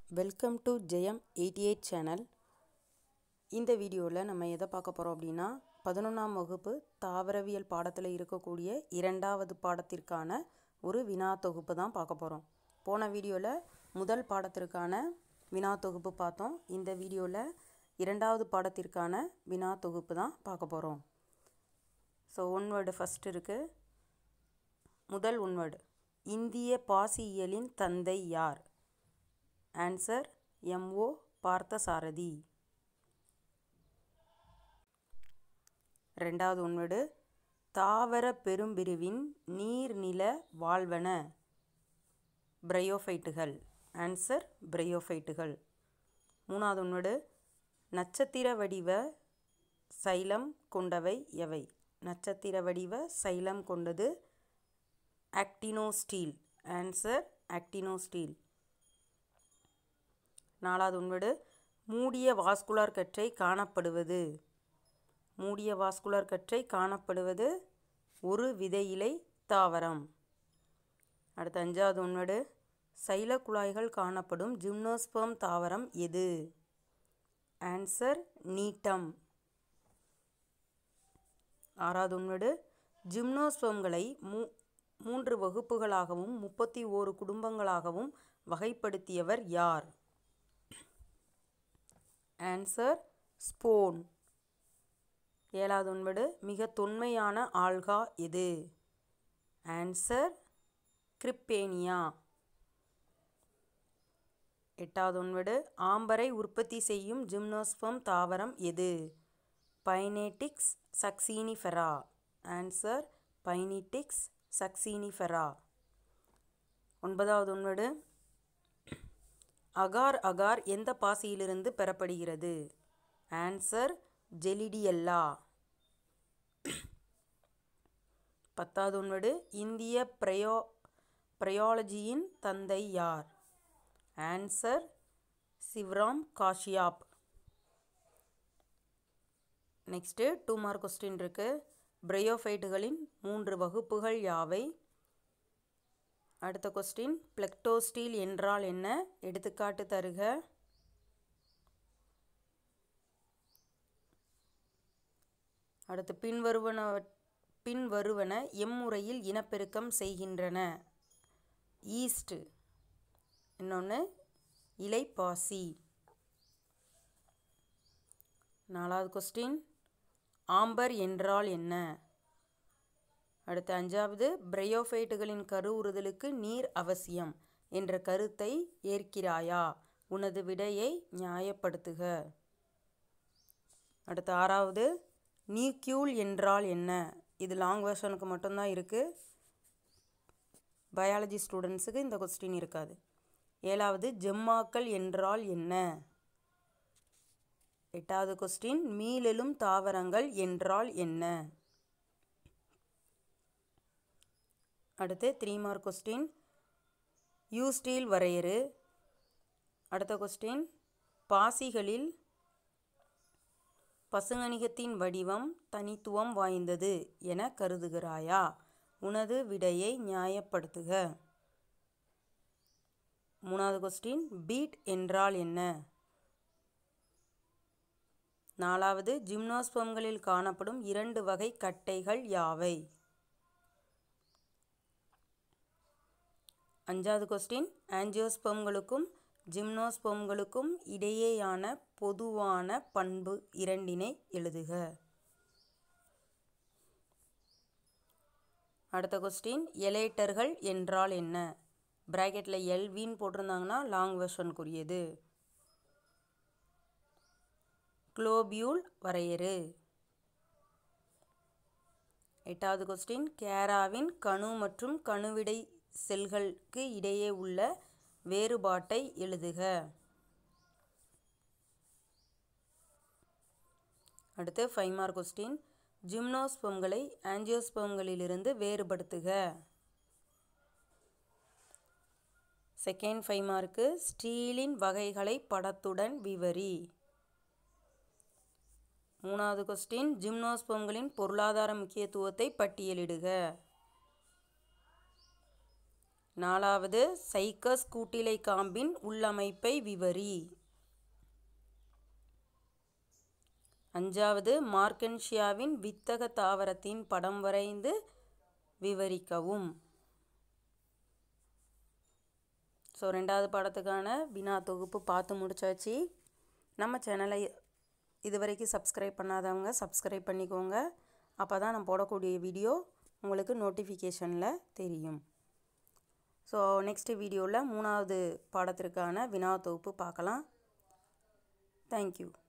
welcome to Jayam eighty eight channel இந்த வீடியோவில் நம்ம எதை பார்க்க போகிறோம் அப்படின்னா பதினொன்றாம் வகுப்பு தாவரவியல் பாடத்தில் இருக்கக்கூடிய இரண்டாவது பாடத்திற்கான ஒரு வினா தொகுப்பு தான் பார்க்க போகிறோம் போன வீடியோவில் முதல் பாடத்திற்கான வினா தொகுப்பு பார்த்தோம் இந்த வீடியோவில் இரண்டாவது பாடத்திற்கான வினா தொகுப்பு தான் பார்க்க போகிறோம் ஸோ ஒன் வேர்டு ஃபஸ்ட் இருக்குது முதல் ஒன்வேர்டு இந்திய பாசியியலின் தந்தை யார் ஆன்சர் எம்ஓ பார்த்தசாரதி ரெண்டாவது ஒன்வேர்டு தாவர பெரும்பிரிவின் நீர்நில வாழ்வன பிரையோஃபைட்டுகள் ஆன்சர் பிரையோஃபைட்டுகள் மூணாவது ஒன்வேர்டு நட்சத்திர வடிவ சைலம் கொண்டவை எவை நட்சத்திர வடிவ சைலம் கொண்டது ஆக்டினோஸ்டீல் ஆன்சர் ஆக்டினோஸ்டீல் நாலாவது உண்வடு மூடிய வாஸ்குலார் கற்றை காணப்படுவது மூடிய வாஸ்குலார் கற்றை காணப்படுவது ஒரு விதையிலை தாவரம் அடுத்த அஞ்சாவது உண்வடு சைல குழாய்கள் காணப்படும் ஜிம்னோஸ்பம் தாவரம் எது ஆன்சர் நீட்டம் ஆறாவது உண்வடு ஜிம்னோஸ்பம்களை மூ மூன்று வகுப்புகளாகவும் முப்பத்தி ஓரு குடும்பங்களாகவும் வகைப்படுத்தியவர் யார் ஆன்சர் ஸ்போன் ஏழாவது ஒன்பது மிக தொன்மையான ஆல்கா எது ஆன்சர் கிரிப்பேனியா எட்டாவது ஒன்பது ஆம்பரை உற்பத்தி செய்யும் ஜிம்னோஸ்பம் தாவரம் எது பைனேட்டிக்ஸ் சக்சீனிஃபெரா ஆன்சர் பைனிட்டிக்ஸ் சக்சீனிஃபெரா ஒன்பதாவது ஒன்பது அகார் அகார் எந்த பாசியிலிருந்து பெறப்படுகிறது ஆன்சர் ஜெலிடியல்லா பத்தாவது ஒன்பது இந்திய பிரயோ பிரயாலஜியின் தந்தை யார் answer Shivram Kashyap next two mark question இருக்குது பிரையோஃபைட்டுகளின் மூன்று வகுப்புகள் யாவை அடுத்த கொஸ்டின் பிளெக்டோஸ்டீல் என்றால் என்ன எடுத்துக்காட்டு தருக அடுத்து பின்வருவன பின்வருவன எம்முறையில் இனப்பெருக்கம் செய்கின்றன ஈஸ்ட் இன்னொன்று இலைப்பாசி நாலாவது கொஸ்டின் ஆம்பர் என்றால் என்ன அடுத்த அஞ்சாவது பிரையோஃபைட்டுகளின் கருவுறுதலுக்கு நீர் அவசியம் என்ற கருத்தை ஏற்கிறாயா உனது விடையை நியாயப்படுத்துக அடுத்த ஆறாவது நியூக்யூல் என்றால் என்ன இது லாங் வேர்ஷனுக்கு மட்டும்தான் இருக்குது பயாலஜி ஸ்டூடெண்ட்ஸுக்கு இந்த கொஸ்டின் இருக்காது ஏழாவது ஜெம்மாக்கள் என்றால் என்ன எட்டாவது கொஸ்டின் மீளெழும் தாவரங்கள் என்றால் என்ன அடுத்து த்ரீ மார்க் கொஸ்டின் யூஸ்டீல் வரையறு அடுத்த கொஸ்டின் பாசிகளில் பசுங்கணிகத்தின் வடிவம் தனித்துவம் வாய்ந்தது என கருதுகிறாயா உனது விடையை நியாயப்படுத்துக மூணாவது கொஸ்டின் பீட் என்றால் என்ன நாலாவது ஜிம்னோஸ்பம்களில் காணப்படும் இரண்டு வகை கட்டைகள் யாவை அஞ்சாவது கொஸ்டின் ஆன்ஜியோஸ்பம்களுக்கும் ஜிம்னோஸ்பம்களுக்கும் இடையேயான பொதுவான பண்பு இரண்டினை எழுதுக அடுத்த கொஸ்டின் எலேட்டர்கள் என்றால் என்ன ப்ராக்கெட்டில் எல்வின்னு போட்டிருந்தாங்கன்னா லாங் வெர்ஷனுக்குரியது குளோபியூல் வரையறு எட்டாவது கொஸ்டின் கேராவின் கணு மற்றும் கணுவிடை செல்களுக்கு இடையே உள்ள வேறுபாட்டை எழுதுக அடுத்து ஃபைவ் மார்க் கொஸ்டின் ஜிம்னோஸ்பம்களை ஆன்ஜியோஸ்பம்களிலிருந்து வேறுபடுத்துக செகண்ட் ஃபைவ் மார்க்கு ஸ்டீலின் வகைகளை படத்துடன் விவரி மூணாவது கொஸ்டின் ஜிம்னோஸ்பம்களின் பொருளாதார முக்கியத்துவத்தை பட்டியலிடுக நாலாவது சைக்கஸ் கூட்டிலை காம்பின் உள்ளமைப்பை விவரி அஞ்சாவது மார்க்கன்ஷியாவின் வித்தக தாவரத்தின் படம் வரைந்து விவரிக்கவும் ஸோ ரெண்டாவது பாடத்துக்கான வினா தொகுப்பு பார்த்து முடிச்சாச்சு நம்ம சேனலை இது வரைக்கும் சப்ஸ்கிரைப் பண்ணாதவங்க சப்ஸ்கிரைப் பண்ணிக்கோங்க அப்போ தான் நான் போடக்கூடிய வீடியோ உங்களுக்கு நோட்டிஃபிகேஷனில் தெரியும் ஸோ நெக்ஸ்ட் வீடியோவில் மூணாவது பாடத்திற்கான வினா தொகுப்பு பார்க்கலாம் தேங்க்யூ